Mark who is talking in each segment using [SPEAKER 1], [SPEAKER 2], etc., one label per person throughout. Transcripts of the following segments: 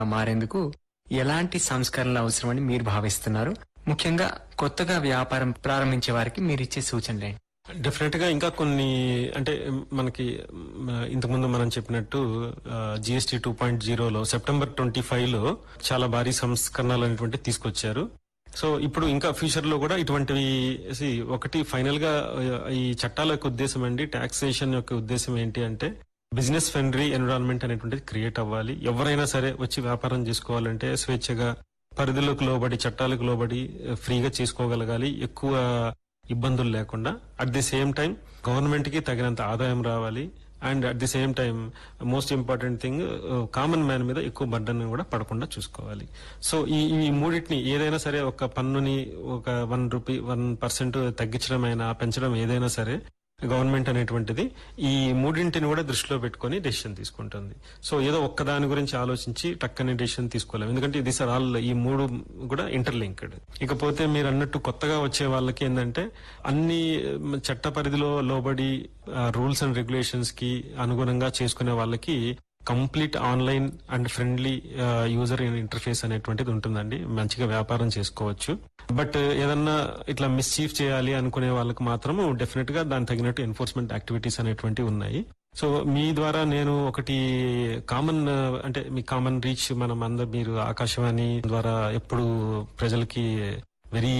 [SPEAKER 1] మారేందుకు ఎలాంటి సంస్కరణలు అవసరమని మీరు భావిస్తున్నారు ముఖ్యంగా కొత్తగా వ్యాపారం ప్రారంభించే వారికి మీరు ఇచ్చే సూచనలు ఏంటి
[SPEAKER 2] డెఫినెట్ గా ఇంకా కొన్ని అంటే మనకి మ, ఇంతకుముందు మనం చెప్పినట్టు జిఎస్టీ టూ పాయింట్ జీరోలో సెప్టెంబర్ ట్వంటీ ఫైవ్ లో చాలా భారీ సంస్కరణలు అనేటువంటి తీసుకొచ్చారు సో ఇప్పుడు ఇంకా ఫ్యూచర్ లో కూడా ఇటువంటివి see, ఒకటి ఫైనల్ గా ఆ, ఈ చట్టాల యొక్క ఉద్దేశం అండి టాక్సేషన్ యొక్క ఉద్దేశం ఏంటి అంటే బిజినెస్ ఫ్రెండ్లీ ఎన్విరాన్మెంట్ అనేటువంటిది క్రియేట్ అవ్వాలి ఎవరైనా సరే వచ్చి వ్యాపారం చేసుకోవాలంటే స్వేచ్ఛగా పరిధులకు లోబడి చట్టాలకు లోబడి ఆ, ఫ్రీగా చేసుకోగలగాలి ఎక్కువ ఇబ్బందులు లేకుండా at the same time government కి తగినంత ఆదాయం రావాలి and at the same time most important thing common man మీద ఎక్కువ బర్డన్ కూడా పడకుండా చూసుకోవాలి సో ఈ ఈ మూడింటిని ఏదైనా సరే ఒక పన్నుని ఒక వన్ రూపీ వన్ పర్సెంట్ తగ్గించడం పెంచడం ఏదైనా సరే గవర్నమెంట్ అనేటువంటిది ఈ మూడింటిని కూడా దృష్టిలో పెట్టుకొని డెసిషన్ తీసుకుంటుంది సో ఏదో ఒక్క దాని గురించి ఆలోచించి టక్కని డెసిషన్ తీసుకోలేము ఎందుకంటే ఇది సార్ ఆల్ ఈ మూడు కూడా ఇంటర్లింక్డ్ ఇకపోతే మీరు అన్నట్టు కొత్తగా వచ్చే వాళ్ళకి ఏంటంటే అన్ని మ్, చట్ట పరిధిలో లోబడి రూల్స్ అండ్ రెగ్యులేషన్స్ కి అనుగుణంగా చేసుకునే వాళ్ళకి complete online and friendly user interface అనేటువంటిది ఉంటుందండి మంచిగా వ్యాపారం చేసుకోవచ్చు బట్ ఏదన్నా ఇట్లా మిస్చీఫ్ చేయాలి అనుకునే వాళ్ళకి మాత్రం డెఫినెట్ గా దాని తగినట్టు ఎన్ఫోర్స్మెంట్ యాక్టివిటీస్ అనేటువంటివి ఉన్నాయి సో మీ ద్వారా నేను ఒకటి కామన్ అంటే మీ కామన్ రీచ్ మనం అందరు మీరు ఆకాశవాణి ద్వారా ఎప్పుడు ప్రజలకి వెరీ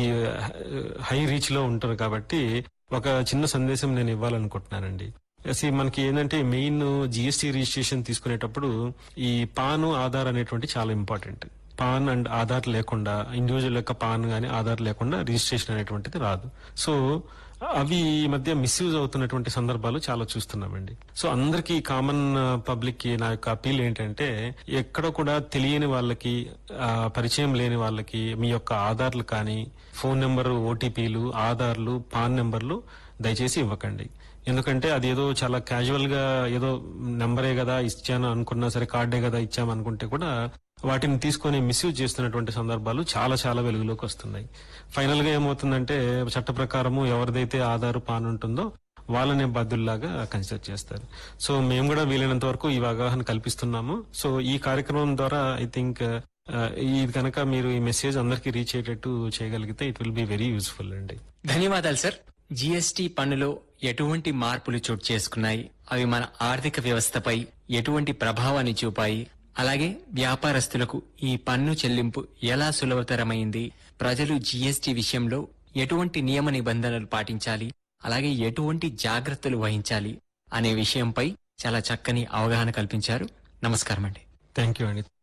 [SPEAKER 2] హై రీచ్ లో ఉంటారు కాబట్టి ఒక చిన్న సందేశం నేను ఇవ్వాలనుకుంటున్నానండి See, మనకి ఏంటంటే మెయిన్ జిఎస్టీ రిజిస్ట్రేషన్ తీసుకునేటప్పుడు ఈ పాను ఆధార్ అనేటువంటి చాలా ఇంపార్టెంట్ పాన్ అండ్ ఆధార్ లేకుండా ఇండివిజువల్ యొక్క పాన్ గానీ ఆధార్ లేకుండా రిజిస్ట్రేషన్ అనేటువంటిది రాదు సో అవి ఈ మధ్య మిస్యూజ్ అవుతున్నటువంటి సందర్భాలు చాలా చూస్తున్నామండి సో అందరికీ కామన్ పబ్లిక్ కి నా యొక్క అపీల్ ఏంటంటే ఎక్కడ కూడా తెలియని వాళ్ళకి ఆ, పరిచయం లేని వాళ్ళకి మీ యొక్క ఆధార్లు కానీ ఫోన్ నెంబర్ ఓటీపీలు ఆధార్లు పాన్ నెంబర్లు దయచేసి ఇవ్వకండి ఎందుకంటే అది ఏదో చాలా క్యాజువల్ గా ఏదో నెంబరే కదా ఇచ్చాను అనుకున్నా సరే కార్డే కదా ఇచ్చాము అనుకుంటే కూడా వాటిని తీసుకొని మిస్యూజ్ చేస్తున్నటువంటి సందర్భాలు చాలా చాలా వెలుగులోకి వస్తున్నాయి ఫైనల్ గా ఏమవుతుందంటే చట్ట ప్రకారము ఎవరిదైతే ఆధార్ పాన్ ఉంటుందో వాళ్ళనే బాధ్యుల్లాగా కన్సిడర్ చేస్తారు సో మేము కూడా వీలైనంత వరకు ఈ అవగాహన కల్పిస్తున్నాము సో ఈ కార్యక్రమం ద్వారా ఐ థింక్ ఇది కనుక మీరు ఈ మెసేజ్ అందరికీ రీచ్ అయ్యేటట్టు చేయగలిగితే it will be very useful అండి
[SPEAKER 1] ధన్యవాదాలు సార్ జీఎస్టీ పన్నులో ఎటువంటి మార్పులు చోటు చేసుకున్నాయి అవి మన ఆర్థిక వ్యవస్థపై ఎటువంటి ప్రభావాన్ని చూపాయి అలాగే వ్యాపారస్తులకు ఈ పన్ను చెల్లింపు ఎలా సులభతరమైంది ప్రజలు జీఎస్టీ విషయంలో ఎటువంటి నియమ నిబంధనలు పాటించాలి అలాగే ఎటువంటి జాగ్రత్తలు వహించాలి అనే విషయంపై చాలా చక్కని అవగాహన కల్పించారు నమస్కారం అండి
[SPEAKER 2] థ్యాంక్ యూ అండి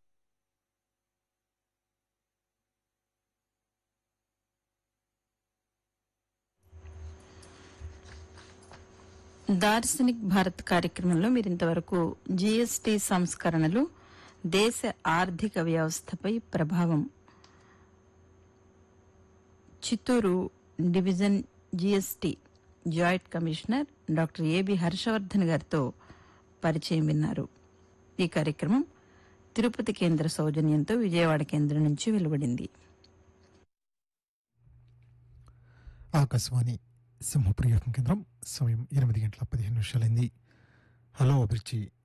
[SPEAKER 3] దార్శనిక్ భారత్ కార్యక్రమంలో మీరు ఇంతవరకు జీఎస్టీ సంస్కరణలు దేశ ఆర్థిక వ్యవస్థపై ప్రభావం Chittoor division GST joint commissioner doctor A B Harshavardhan గారితో పరిచయం విన్నారు ఈ కార్యక్రమం తిరుపతి కేంద్ర సౌజన్యంతో విజయవాడ కేంద్రం నుంచి వెలువడింది
[SPEAKER 4] ఆకాశవాణి సింహప్రియ కేంద్రం సమయం ఎనిమిది గంటల పదిహేను నిమిషాలైంది హలో అభిరుచి